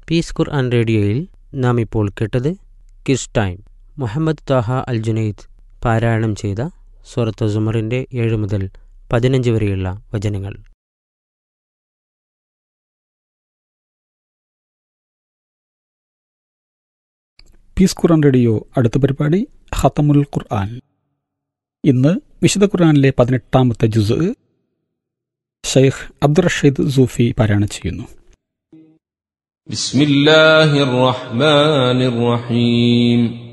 piece ഖുർആൻ റേഡിയോയിൽ നാം ഇപ്പോൾ കേട്ടത് കിസ് ടൈം മുഹമ്മദ് താഹ അൽ ജുനൈദ് പാരായണം ചെയ്ത സൂറത്ത് സുമറിൻ്റെ ഏഴ് മുതൽ പതിനഞ്ച് വരെയുള്ള വചനങ്ങൾ പീസ് ഖുർആൻ റേഡിയോ അടുത്ത പരിപാടി ഹത്തമുൽ ഖുർആൻ ഇന്ന് വിശുദ്ധ ഖുർആനിലെ പതിനെട്ടാമത്തെ ജുസ് ഷെയ്ഖ് അബ്ദുറഷീദ് സൂഫി പാരായണം ചെയ്യുന്നു بسم الله الرحمن الرحيم